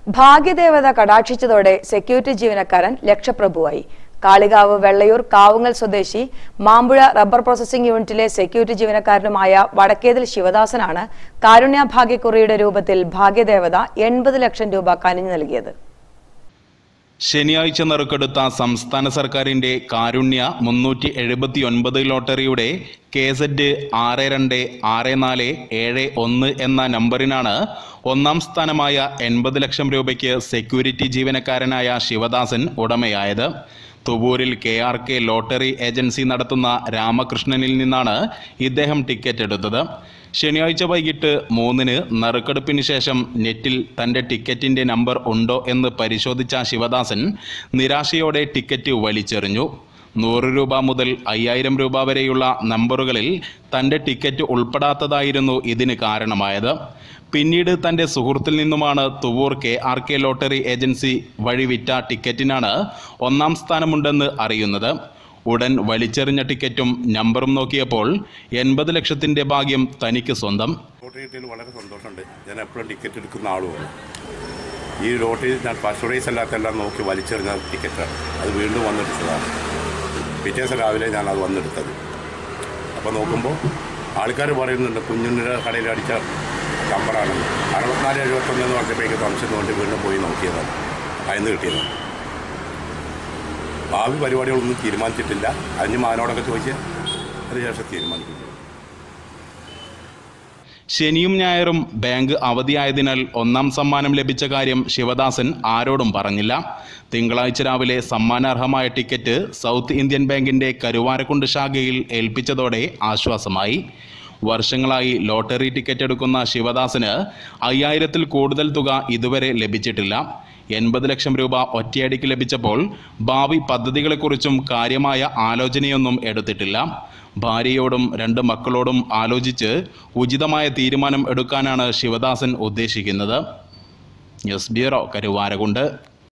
ഭാഗ്യദേവത കടാക്ഷിച്ചതോടെ security ജീവനക്കാരൻ ലക്ഷപ്രഭുവായി കാളികാവ് വെള്ളയൂർ കാവുങ്ങൽ സ്വദേശി Mampuzha rubber processing യൂണിറ്റിലെ സെക്യൂരിറ്റി ജീവനക്കാരനുമായ വടക്കേതിൽ ശിവദാസനാണ് കാരുണ്യ ഭാഗ്യക്കുറിയുടെ രൂപത്തിൽ ഭാഗ്യദേവത എൺപത് ലക്ഷം രൂപ കനിഞ്ഞു നൽകിയത് ശനിയാഴ്ച നറുക്കെടുത്ത സംസ്ഥാന സർക്കാരിന്റെ കാരുണ്യ മുന്നൂറ്റി എഴുപത്തി ഒൻപത് ലോട്ടറിയുടെ കെ സെഡ് ആറ് രണ്ട് ആറ് നാല് ഏഴ് ഒന്ന് എന്ന നമ്പറിനാണ് ഒന്നാം സ്ഥാനമായ എൺപത് ലക്ഷം രൂപയ്ക്ക് സെക്യൂരിറ്റി ജീവനക്കാരനായ ശിവദാസൻ ഉടമയായത് തുവൂരിൽ K R K lottery agency നടത്തുന്ന രാമകൃഷ്ണനിൽ നിന്നാണ് ഇദ്ദേഹം ടിക്കറ്റ് എടുത്തത് ശനിയാഴ്ച വൈകിട്ട് മൂന്നിന് നറുക്കെടുപ്പിന് ശേഷം നെറ്റിൽ തന്റെ ടിക്കറ്റിന്റെ നമ്പർ ഉണ്ടോ എന്ന് പരിശോധിച്ച ശിവദാസൻ നിരാശയോടെ ടിക്കറ്റ് വലിച്ചെറിഞ്ഞു നൂറ് രൂപ മുതൽ അയ്യായിരം രൂപ വരെയുള്ള നമ്പറുകളിൽ തന്റെ ടിക്കറ്റ് ഉൾപ്പെടാത്തതായിരുന്നു ഇതിന് കാരണമായത് പിന്നീട് തന്റെ സുഹൃത്തിൽ നിന്നുമാണ് Thuvvur K R K lottery agency വഴി വിറ്റ ടിക്കറ്റിനാണ് ഒന്നാം സ്ഥാനമുണ്ടെന്ന് അറിയുന്നത് ഉടൻ വലിച്ചെറിഞ്ഞ ടിക്കറ്റും നമ്പറും നോക്കിയപ്പോൾ എൺപത് ലക്ഷത്തിന്റെ ഭാഗ്യം തനിക്ക് സ്വന്തം ലോട്ടറി കിട്ടിയതിൽ വളരെ സന്തോഷമുണ്ട് ഞാൻ എപ്പോഴും ടിക്കറ്റ് എടുക്കുന്ന ആളുമാണ് ഈ ലോട്ടറി ഞാൻ ഫസ്റ്റ് പ്രൈസ് അല്ലാത്തെല്ലാം നോക്കി വലിച്ചെറിഞ്ഞ ടിക്കറ്റാണ് അത് വീണ്ടും വന്നെടുത്തതാണ് പിറ്റേ ദിവസം രാവിലെ ഞാൻ അത് വന്നെടുത്തത് അപ്പോൾ നോക്കുമ്പോൾ ആൾക്കാർ പറയുന്നുണ്ട് കുഞ്ഞുണ്ണിയുടെ കടയിൽ അടിച്ച നമ്പറാണെന്ന് അറുപത്തിനാല് എഴുപത്തൊന്ന് എന്ന് പറഞ്ഞപ്പോഴേക്ക് സംശയം കൊണ്ട് വീണ്ടും പോയി നോക്കിയതാണ് അതിന് കിട്ടിയതാണ് ഭാവി പരിപാടികളൊന്നും തീരുമാനിച്ചിട്ടില്ല അതിന് മാനോടൊക്കെ ചോദിച്ച് അതിനുശേഷം തീരുമാനിക്കും ശനിയും ഞായറും ബാങ്ക് അവധിയായതിനാൽ ഒന്നാം സമ്മാനം ലഭിച്ച കാര്യം ശിവദാസൻ ആരോടും പറഞ്ഞില്ല തിങ്കളാഴ്ച രാവിലെ സമ്മാനാർഹമായ ടിക്കറ്റ് സൗത്ത് ഇന്ത്യൻ ബാങ്കിന്റെ കരുവാരക്കുണ്ട് ശാഖയിൽ ഏൽപ്പിച്ചതോടെ ആശ്വാസമായി വർഷങ്ങളായി ലോട്ടറി ടിക്കറ്റ് എടുക്കുന്ന ശിവദാസന് അയ്യായിരത്തിൽ കൂടുതൽ തുക ഇതുവരെ ലഭിച്ചിട്ടില്ല എൺപത് ലക്ഷം രൂപ ഒറ്റയടിക്ക് ലഭിച്ചപ്പോൾ ഭാവി പദ്ധതികളെക്കുറിച്ചും കാര്യമായ ആലോചനയൊന്നും എടുത്തിട്ടില്ല ഭാര്യയോടും രണ്ട് മക്കളോടും ആലോചിച്ച് ഉചിതമായ തീരുമാനം എടുക്കാനാണ് ശിവദാസൻ ഉദ്ദേശിക്കുന്നത് ന്യൂസ് ബ്യൂറോ കരുവാരകുണ്ട്